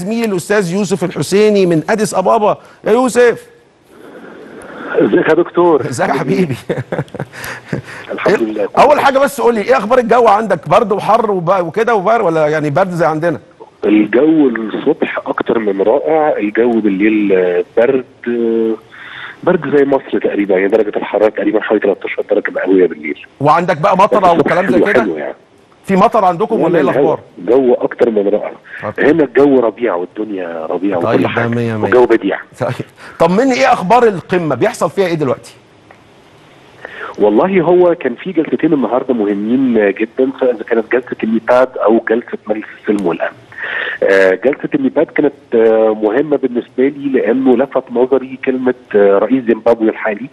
زميلي الاستاذ يوسف الحسيني من اديس ابابا يا يوسف ازيك يا دكتور ازيك يا حبيبي الحمد لله اول حاجه بس قول لي ايه اخبار الجو عندك برد وحر وب- وكده وبار ولا يعني برد زي عندنا الجو الصبح اكتر من رائع الجو بالليل آه، برد آه، برد زي مصر تقريبا يعني درجه الحراره تقريبا حوالي 13 درجه مئويه بالليل وعندك بقى مطره الصبح وكلام زي حلو- كده حلو يعني في مطر عندكم ولا ايه لا، الاخبار جو اكتر من رائع طب. هنا الجو ربيع والدنيا ربيع طيب، وكل ده حاجه مية مية. وجو بديع طيب طمني ايه اخبار القمه بيحصل فيها ايه دلوقتي والله هو كان في جلستين النهارده مهمين جدا سواء اذا كانت جلسه الميتاد او جلسه مجلس السلم والامن. آه، جلسه الميتاد كانت آه، مهمه بالنسبه لي لانه لفت نظري كلمه آه، رئيس زيمبابوي الحالي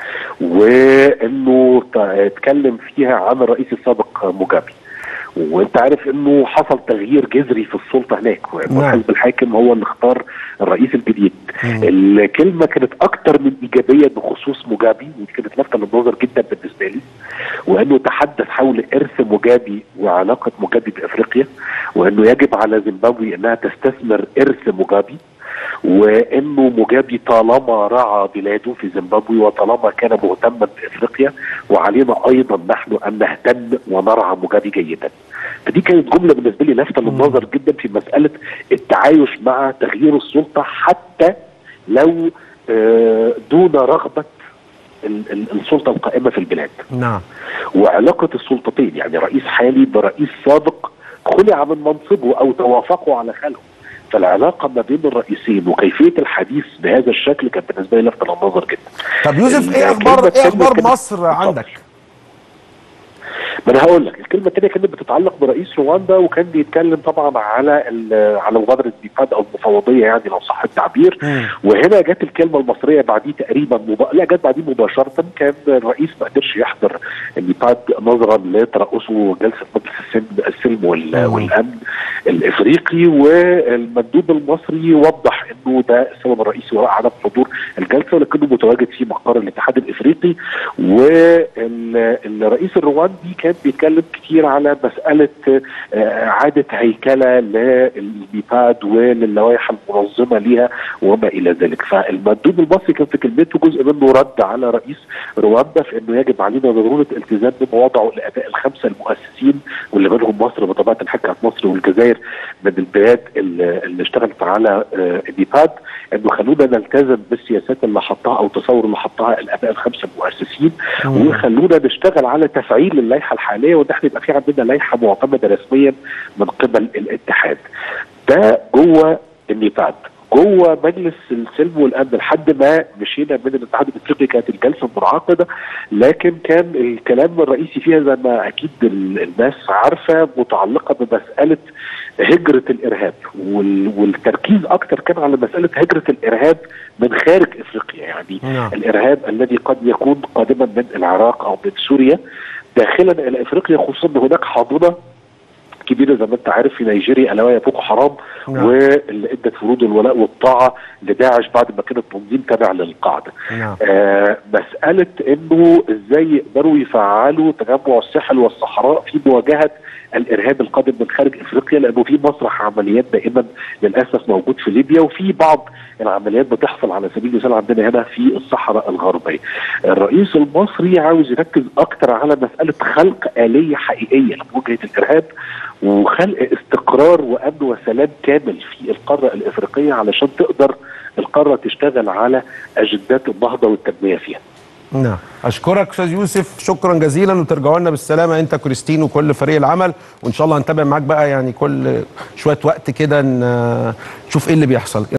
وانه ت- اتكلم فيها عن الرئيس السابق موجابي. وانت عارف انه حصل تغيير جذري في السلطه هناك وانه نعم. الحزب الحاكم هو اللي اختار الرئيس الجديد الكلمه كانت اكتر من ايجابيه بخصوص موجابي ودي كانت لافته للنظر جدا بالنسبه لي وانه تحدث حول ارث موجابي وعلاقه موجابي بافريقيا وانه يجب على زيمبابوي انها تستثمر ارث موجابي وانه موجابي طالما رعى بلاده في زيمبابوي وطالما كان مهتما بافريقيا وعلينا ايضا نحن ان نهتم ونرعى موجابي جيدا. فدي كانت جمله بالنسبه لي لافته للنظر جدا في مساله التعايش مع تغيير السلطه حتى لو آه، دون رغبه ال- ال- السلطه القائمه في البلاد. نعم وعلاقه السلطتين يعني رئيس حالي برئيس سابق خلع من منصبه او توافقوا على خلعه فالعلاقه ما بين الرئيسين وكيفيه الحديث بهذا الشكل كانت بالنسبه لي لفته للنظر جدا. طب يوسف ايه الكلمة اخبار ايه التانية اخبار كانت- مصر عندك ما انا هقول لك الكلمه الثانيه كانت بتتعلق برئيس رواندا وكان بيتكلم طبعا على ال- على مبادره بيباد او المفوضيه يعني لو صح التعبير مم. وهنا جت الكلمه المصريه بعديه تقريبا مب... لا جت بعديه مباشره كان الرئيس ما قدرش يحضر البيباد نظرا لترأسه جلسه مجلس السلم, السلم وال... مم. والامن الافريقي والمندوب المصري وضح انه ده السبب الرئيسي وراء عدم حضور الجلسه ولكنه متواجد في مقر الاتحاد الافريقي والرئيس الرواندي كان بيتكلم كتير على مساله آه، اعاده هيكله للبيباد وللوائح المنظمه ليها وما الى ذلك فالمندوب المصري كان في كلمته جزء منه رد على رئيس رواندا في انه يجب علينا ضروره التزام بما وضعه الاباء الخمسه المؤسسين واللي منهم مصر بطبيعه الحال كانت مصر والجزائر من البلاد اللي اللي اشتغلت على آه، البيباد انه خلونا نلتزم بالسياسات اللي حطها او التصور اللي حطها الاباء الخمسه المؤسسين مم. وخلونا نشتغل على تفعيل اللائحه الحاليه وان احنا يبقى في عندنا لائحه معتمده رسميا من قبل الاتحاد. ده جوه النيباد جوه مجلس السلم والامن لحد ما مشينا من الاتحاد الافريقي كانت الجلسه منعقده لكن كان الكلام الرئيسي فيها زي ما اكيد ال- الناس عارفه متعلقه بمساله هجره الارهاب وال- والتركيز اكتر كان على مساله هجره الارهاب من خارج افريقيا يعني نعم. الارهاب الذي قد يكون قادما من العراق او من سوريا داخلا الى افريقيا خصوصا ان هناك حاضنه كبيره زي ما انت عارف في نيجيريا الا وهي بوكو حرام نعم. واللي ادت فروض الولاء والطاعه لداعش بعد ما كانت تنظيم تابع للقاعده. نعم آه مساله انه ازاي يقدروا يفعلوا تجمع الساحل والصحراء في مواجهه الارهاب القادم من خارج افريقيا لانه في مسرح عمليات دائما للاسف موجود في ليبيا وفي بعض العمليات بتحصل على سبيل المثال عندنا هنا في الصحراء الغربيه. الرئيس المصري عاوز يركز اكتر على مساله خلق اليه حقيقيه لمواجهه الارهاب وخلق استقرار وامن وسلام كامل في القاره الافريقيه علشان تقدر القاره تشتغل على اجندات النهضه والتنميه فيها. نعم اشكرك استاذ يوسف شكرا جزيلا وترجعوا لنا بالسلامه انت كريستين وكل فريق العمل وان شاء الله هنتابع معاك بقى يعني كل شويه وقت كده ن- نشوف ايه اللي بيحصل